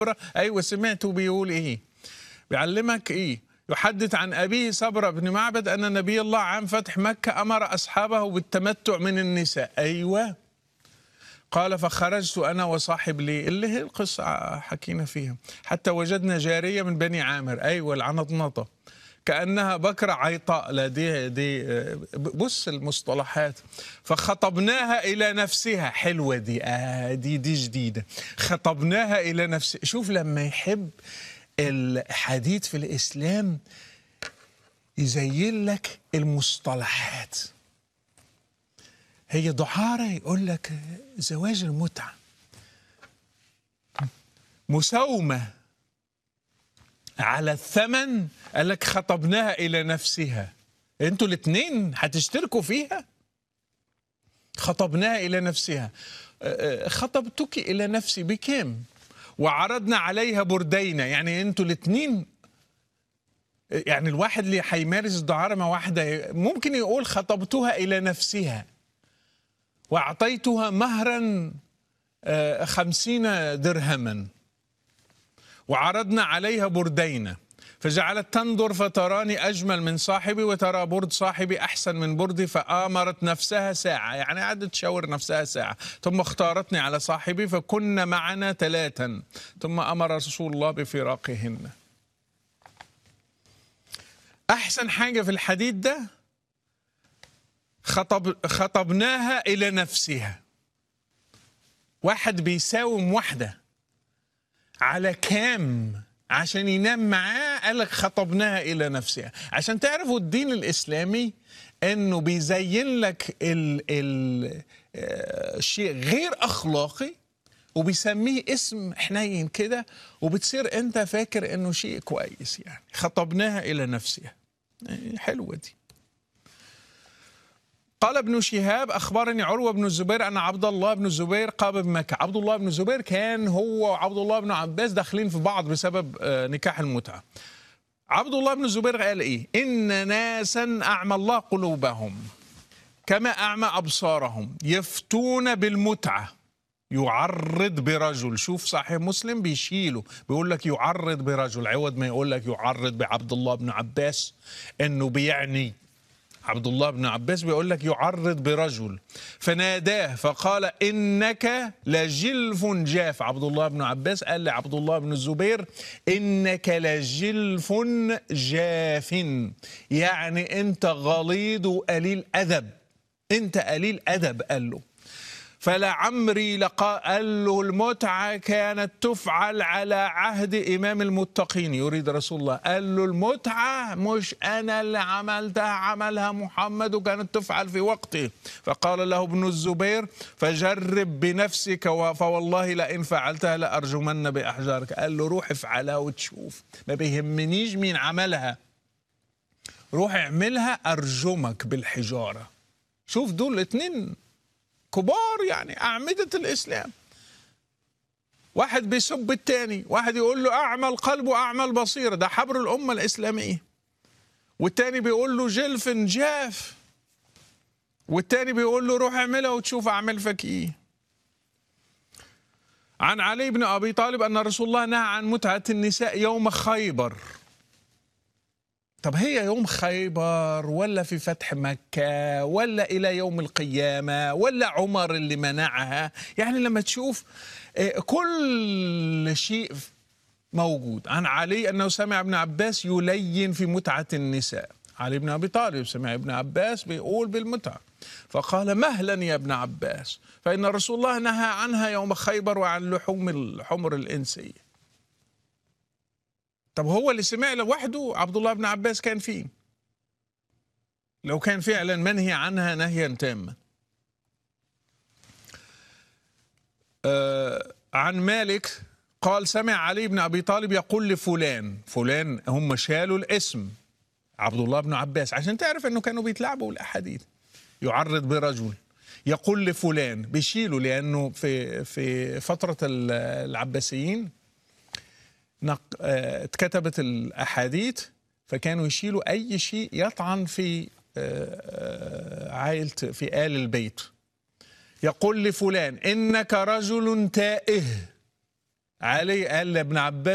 ايوه سمعته بيقول ايه بيعلمك ايه يحدث عن أبيه صبر بن معبد أن نبي الله عام فتح مكة أمر أصحابه بالتمتع من النساء أيوة قال فخرجت أنا وصاحب لي اللي هي القصة حكينا فيها حتى وجدنا جارية من بني عامر أيوة العنطنطة كأنها بكرة عيطاء لا دي دي بص المصطلحات فخطبناها إلى نفسها حلوة دي آه دي دي جديدة خطبناها إلى نفسها شوف لما يحب الحديث في الإسلام يزين لك المصطلحات هي دعارة يقول لك زواج المتعة مساومة على الثمن قال لك خطبناها إلى نفسها انتوا الاثنين هتشتركوا فيها خطبناها إلى نفسها خطبتك إلى نفسي بكم وعرضنا عليها بردينا يعني انتوا الاثنين يعني الواحد اللي هيمارس الدعارة مع واحدة ممكن يقول خطبتها إلى نفسها وأعطيتها مهرا خمسين درهما وعرضنا عليها بردينا فجعلت تنظر فتراني أجمل من صاحبي وترى برد صاحبي أحسن من بردي فآمرت نفسها ساعة يعني قعدت تشاور نفسها ساعة ثم اختارتني على صاحبي فكنا معنا ثلاثا ثم أمر رسول الله بفراقهن أحسن حاجة في الحديث ده خطب خطبناها إلى نفسها واحد بيساوم واحدة على كام عشان ينام معاه قال لك خطبناها الى نفسها عشان تعرفوا الدين الاسلامي انه بيزين لك ال ال الشيء غير اخلاقي وبيسميه اسم حنين كده وبتصير انت فاكر انه شيء كويس يعني خطبناها الى نفسها حلوه دي قال ابن شهاب اخبرني عروه بن الزبير ان عبد الله بن الزبير قام بمكه، عبد الله بن الزبير كان هو وعبد الله بن عباس داخلين في بعض بسبب نكاح المتعه. عبد الله بن الزبير قال ايه؟ ان ناسا اعمى الله قلوبهم كما اعمى ابصارهم يفتون بالمتعه يعرض برجل شوف صحيح مسلم بيشيله بيقول لك يعرض برجل عوض ما يقول لك يعرض بعبد الله بن عباس انه بيعني عبد الله بن عباس بيقول لك يعرض برجل فناداه فقال انك لجلف جاف عبد الله بن عباس قال لعبد الله بن الزبير انك لجلف جاف يعني انت غليظ وقليل ادب انت قليل ادب قال له فلعمري لقى قال له المتعة كانت تفعل على عهد إمام المتقين يريد رسول الله قال له المتعة مش أنا اللي عملتها عملها محمد وكانت تفعل في وقته فقال له ابن الزبير فجرب بنفسك فوالله لئن فعلتها لأرجمن بأحجارك قال له روح افعلها وتشوف ما بيهمنيش مين عملها روح اعملها أرجمك بالحجارة شوف دول اتنين كبار يعني أعمدة الإسلام واحد بيسب التاني واحد يقول له أعمى القلب وأعمى البصيرة ده حبر الأمة الإسلامية والتاني بيقول له جلف جاف والتاني بيقول له روح اعملها وتشوف أعمل فيك إيه عن علي بن أبي طالب أن رسول الله نهى عن متعة النساء يوم خيبر طب هي يوم خيبر ولا في فتح مكة ولا إلى يوم القيامة ولا عمر اللي منعها يعني لما تشوف كل شيء موجود عن علي أنه سمع ابن عباس يلين في متعة النساء علي بن أبي طالب سمع ابن عباس بيقول بالمتعة فقال مهلا يا ابن عباس فإن رسول الله نهى عنها يوم خيبر وعن لحوم الحمر الإنسية طب هو اللي سمع لوحده عبد الله بن عباس كان فيه لو كان فعلا منهي عنها نهيا تاما آه عن مالك قال سمع علي بن ابي طالب يقول لفلان فلان هم شالوا الاسم عبد الله بن عباس عشان تعرف انه كانوا بيتلعبوا الاحاديث يعرض برجل يقول لفلان بيشيلوا لانه في في فتره العباسيين نق... اتكتبت الاحاديث فكانوا يشيلوا اي شيء يطعن في عائله في ال البيت يقول لفلان انك رجل تائه علي قال لابن عباس